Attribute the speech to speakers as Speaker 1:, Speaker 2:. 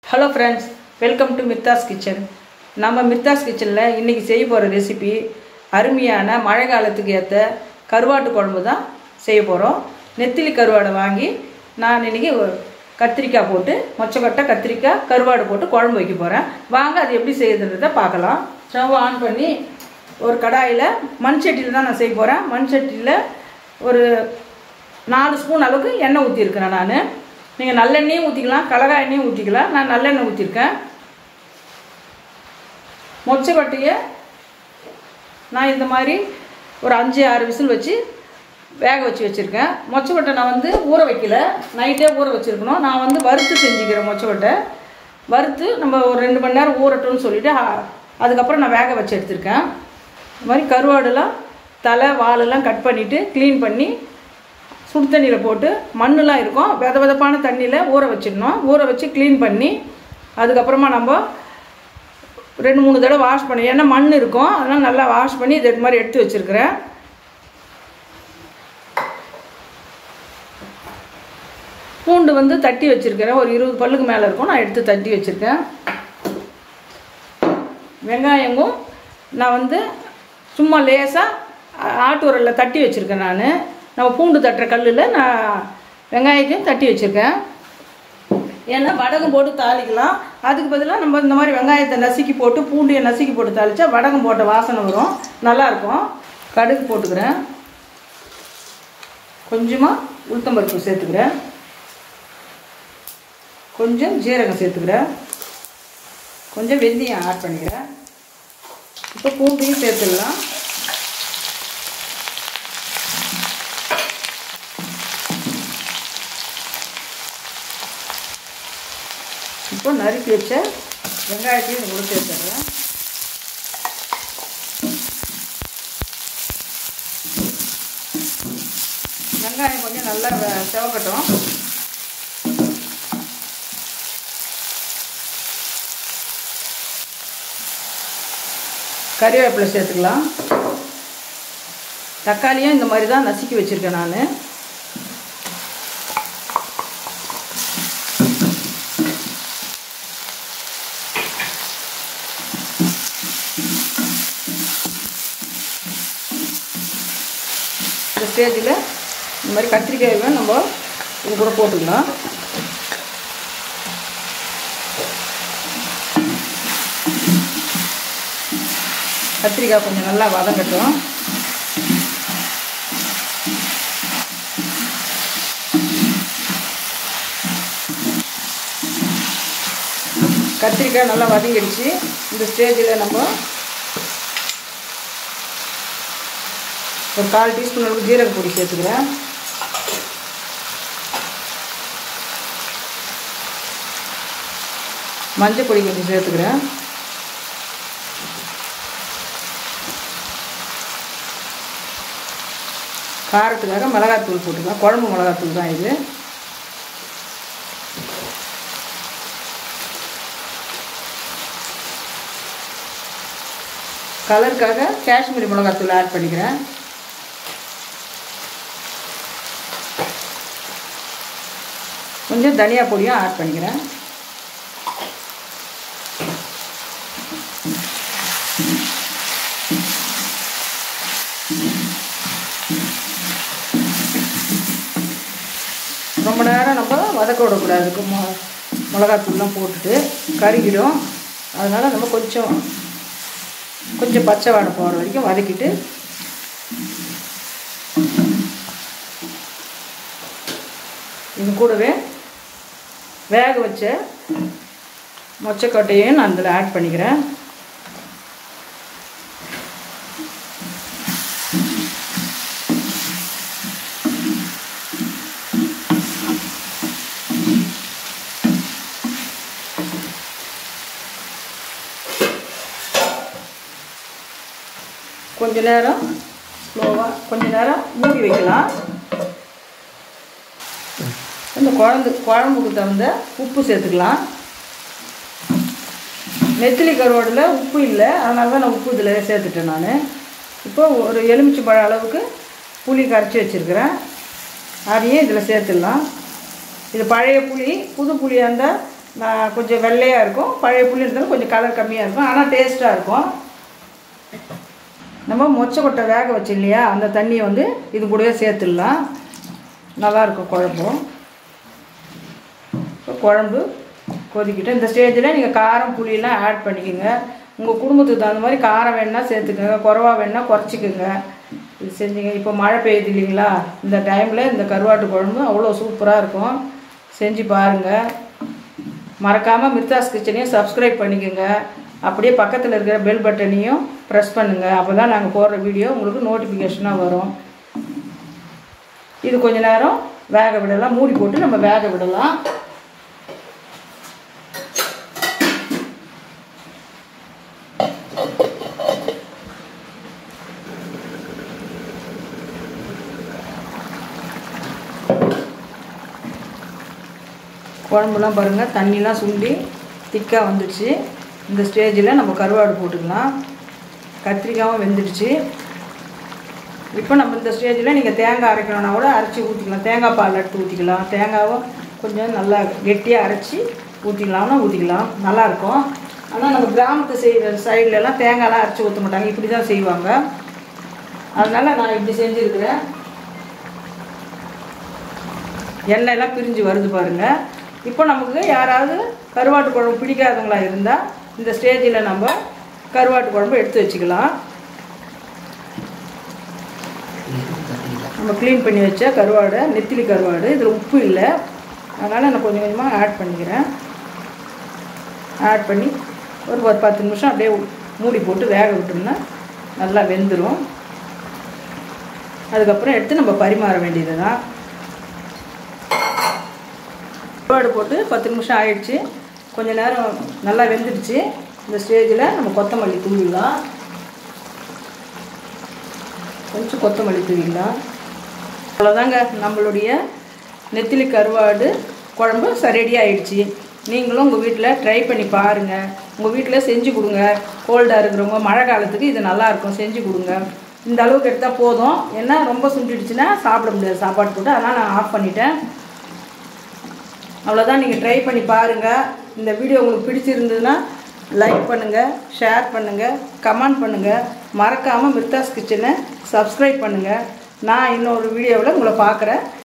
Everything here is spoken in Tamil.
Speaker 1: hello friends welcome to Mirthas kitchen நம்ம மிர்தாஸ் கிச்சனில் இன்றைக்கி செய்ய போகிற ரெசிபி அருமையான மழை காலத்துக்கு ஏற்ற கருவாட்டு குழம்பு தான் செய்ய போகிறோம் நெத்திலி கருவாடை வாங்கி நான் இன்றைக்கி கத்திரிக்காய் போட்டு மொச்சக்கொட்டை கத்திரிக்காய் கருவாடு போட்டு குழம்பு வைக்க போகிறேன் வாங்க அது எப்படி செய்யுதுன்றதை பார்க்கலாம் ஸ்டவ் ஆன் பண்ணி ஒரு கடாயில் மண் சட்டியில் தான் நான் செய்ய போகிறேன் மண் சட்டியில் ஒரு நாலு ஸ்பூன் அளவுக்கு எண்ணெய் ஊற்றிருக்கிறேன் நான் நீங்கள் நல்லெண்ணெயும் ஊற்றிக்கலாம் கடலக்காய் எண்ணெயும் ஊற்றிக்கலாம் நான் நல்லெண்ணெய் ஊற்றிருக்கேன் மொச்சக்கொட்டையை நான் இந்த மாதிரி ஒரு அஞ்சு ஆறு விசில் வச்சு வேக வச்சு வச்சுருக்கேன் மொச்சக்கொட்டை நான் வந்து ஊற வைக்கல நைட்டே ஊற வச்சுருக்கணும் நான் வந்து வறுத்து செஞ்சுக்கிறேன் மொச்சக்கொட்டை வறுத்து நம்ம ஒரு ரெண்டு மணி நேரம் ஊறட்டும்னு சொல்லிவிட்டு அதுக்கப்புறம் நான் வேக வச்சு எடுத்திருக்கேன் இந்த மாதிரி கருவாடுலாம் தலை வாலெல்லாம் கட் பண்ணிவிட்டு க்ளீன் பண்ணி சுடு தண்ணியில் போட்டு மண்ணெலாம் இருக்கும் வித விதப்பான தண்ணியில் ஊற வச்சிடணும் ஊற வச்சு க்ளீன் பண்ணி அதுக்கப்புறமா நம்ம ரெண்டு மூணு தடவை வாஷ் பண்ணி ஏன்னா மண் இருக்கும் அதனால் நல்லா வாஷ் பண்ணி இது மாதிரி எடுத்து வச்சுருக்கிறேன் பூண்டு வந்து தட்டி வச்சுருக்கிறேன் ஒரு இருபது பல்லுக்கு மேலே இருக்கும் நான் எடுத்து தட்டி வச்சுருக்கேன் வெங்காயமும் நான் வந்து சும்மா லேசாக ஆட்டு உரலில் தட்டி வச்சுருக்கேன் நான் நம்ம பூண்டு தட்டுற கல்லில் நான் வெங்காயத்தையும் தட்டி வச்சுருக்கேன் ஏன்னா வடகம் போட்டு தாளிக்கலாம் அதுக்கு பதிலாக நம்ம இந்த மாதிரி வெங்காயத்தை நசுக்கி போட்டு பூண்டியை நசுக்கி போட்டு தாளித்தா வடகம் போட்ட வாசனை வரும் நல்லாயிருக்கும் கடுகு போட்டுக்கிறேன் கொஞ்சமாக உளுத்தம்பருப்பு சேர்த்துக்கிறேன் கொஞ்சம் ஜீரகம் சேர்த்துக்கிறேன் கொஞ்சம் வெந்தயம் ஆட் பண்ணிக்கிறேன் இப்போ பூண்டையும் சேர்த்துடலாம் இப்போ நறுக்கி வச்ச வெங்காயத்தையும் இது கூட சேர்த்துடுறேன் வெங்காயம் கொஞ்சம் நல்லா செவக்கட்டும் கறிவேப்பிலை சேர்த்துக்கலாம் தக்காளியும் இந்த மாதிரி தான் நசுக்கி வச்சுருக்கேன் நான் இந்த ஸ்டேஜில் இந்த மாதிரி கத்திரிக்காயை நம்ம இது கூட போட்டுக்கலாம் கத்திரிக்காய் கொஞ்சம் நல்லா வதங்கட்டும் கத்திரிக்காய் நல்லா வதங்கிடுச்சு இந்த ஸ்டேஜில் நம்ம ஒரு கால் டீஸ்பூன் அளவுக்கு ஜீரக பொடி சேர்த்துக்கிறேன் மஞ்சள் பொடி கொஞ்சம் சேர்த்துக்கிறேன் காரத்துக்காக மிளகாத்தூள் போட்டுக்கலாம் குழம்பு மிளகாத்தூள் தான் இது கலருக்காக காஷ்மீரி மிளகாத்தூள் ஆட் பண்ணிக்கிறேன் கொஞ்சம் தனியா பொடியும் ஆட் பண்ணிக்கிறேன் ரொம்ப நேரம் நம்ம வதக்க விடக்கூடாது மொ மிளகாத்தூள்லாம் போட்டுட்டு கருகிடும் அதனால் நம்ம கொஞ்சம் கொஞ்சம் பச்சை வாடை போகிற வரைக்கும் வதக்கிட்டு இது கூடவே வேக வச்ச மொச்சக்கொட்டையும் நான் இதில் ஆட் பண்ணிக்கிறேன் கொஞ்ச நேரம் ஸ்லோவாக கொஞ்ச நேரம் மூடி வைக்கலாம் இந்த குழம்பு குழம்புக்கு தகுந்த உப்பு சேர்த்துக்கலாம் நெத்திலி கருவாடில் உப்பு இல்லை அதனால தான் நான் உப்பு இதில் சேர்த்துட்டேன் நான் இப்போ ஒரு எலுமிச்சை பழம் அளவுக்கு புளி கரைச்சி வச்சுருக்கிறேன் அதையும் இதில் சேர்த்துடலாம் இது பழைய புளி புது புளியாக இருந்தால் நான் கொஞ்சம் வெள்ளையாக இருக்கும் பழைய புளி இருந்தாலும் கொஞ்சம் கலர் கம்மியாக இருக்கும் ஆனால் டேஸ்ட்டாக இருக்கும் நம்ம மொச்சக்கொட்டை வேக வச்சு இல்லையா அந்த தண்ணியை வந்து இது கூடவே சேர்த்துடலாம் நல்லாயிருக்கும் குழம்பும் இப்போ குழம்பு கொதிக்கிட்டு இந்த ஸ்டேஜில் நீங்கள் காரம் புளியெல்லாம் ஆட் பண்ணிக்கோங்க உங்கள் குடும்பத்துக்கு தகுந்த மாதிரி காரம் வேணா சேர்த்துக்கோங்க குறவா வேணா குறைச்சிக்கோங்க இது செஞ்சீங்க இப்போ மழை பெய்யுது இல்லைங்களா இந்த டைமில் இந்த கருவாட்டு குழம்பு அவ்வளோ சூப்பராக இருக்கும் செஞ்சு பாருங்கள் மறக்காமல் மிர்தாஸ் கிச்சனையும் சப்ஸ்கிரைப் பண்ணிக்கோங்க அப்படியே பக்கத்தில் இருக்கிற பெல் பட்டனையும் ப்ரெஸ் பண்ணுங்கள் அப்போ தான் நாங்கள் போடுற வீடியோ உங்களுக்கு நோட்டிஃபிகேஷனாக வரும் இது கொஞ்ச நேரம் வேக விடலாம் மூடி போட்டு நம்ம வேக விடலாம் குழம்புலாம் பாருங்கள் தண்ணிலாம் சுண்டி திக்காக வந்துடுச்சு இந்த ஸ்டேஜில் நம்ம கருவாடு போட்டுக்கலாம் கத்திரிக்காயும் வெந்துடுச்சு இப்போ நம்ம இந்த ஸ்டேஜில் நீங்கள் தேங்காய் அரைக்கணும்னா கூட அரைச்சி ஊற்றிக்கலாம் தேங்காய் பால் எடுத்து ஊற்றிக்கலாம் தேங்காவும் கொஞ்சம் நல்லா கெட்டியாக அரைச்சி ஊற்றிக்கலாம்னா ஊற்றிக்கலாம் நல்லாயிருக்கும் ஆனால் நம்ம கிராமத்து செய்கிற சைட்லலாம் தேங்காய்லாம் அரைச்சி ஊற்ற மாட்டாங்க இப்படி தான் செய்வாங்க அதனால் நான் இப்படி செஞ்சுருக்கிறேன் எண்ணெயெல்லாம் பிரிஞ்சு வருது பாருங்கள் இப்போ நமக்கு யாராவது கருவாட்டு குழம்பு பிடிக்காதவங்களா இருந்தால் இந்த ஸ்டேஜில் நம்ம கருவாட்டு குழம்பு எடுத்து வச்சுக்கலாம் நம்ம க்ளீன் பண்ணி வச்ச கருவாடை நெத்திலி கருவாடு இதில் உப்பு இல்லை அதனால் நான் கொஞ்சம் கொஞ்சமாக ஆட் பண்ணிக்கிறேன் ஆட் பண்ணி ஒரு ஒரு பத்து நிமிஷம் அப்படியே மூடி போட்டு வேக விட்டோம்னா நல்லா வெந்துடும் அதுக்கப்புறம் எடுத்து நம்ம பரிமாற வேண்டியது தான் கருவாடு போட்டு பத்து நிமிஷம் ஆயிடுச்சு கொஞ்ச நேரம் நல்லா வெந்துடுச்சு இந்த ஸ்டேஜில் நம்ம கொத்தமல்லி தூவிடலாம் கொஞ்சம் கொத்தமல்லி தூவிடலாம் அவ்வளோதாங்க நம்மளுடைய நெத்திலி கருவாடு குழம்பு ரெடி ஆயிடுச்சு நீங்களும் உங்கள் வீட்டில் ட்ரை பண்ணி பாருங்கள் உங்கள் வீட்டில் செஞ்சு கொடுங்க கோல்டாக இருக்கிறவங்க மழை காலத்துக்கு இது நல்லாயிருக்கும் செஞ்சு கொடுங்க இந்த அளவுக்கு எடுத்தால் போதும் ஏன்னா ரொம்ப சுண்டிடுச்சுன்னா சாப்பிட முடியாது சாப்பாடு போட்டு அதனால் நான் ஆஃப் பண்ணிட்டேன் அவ்வளோதான் நீங்கள் ட்ரை பண்ணி பாருங்கள் இந்த வீடியோ உங்களுக்கு பிடிச்சிருந்ததுன்னா லைக் பண்ணுங்கள் ஷேர் பண்ணுங்கள் கமெண்ட் பண்ணுங்கள் மறக்காமல் மிர்தாஸ் கிச்சனை சப்ஸ்கிரைப் பண்ணுங்கள் நான் இன்னொரு வீடியோவில் உங்களை பார்க்குறேன்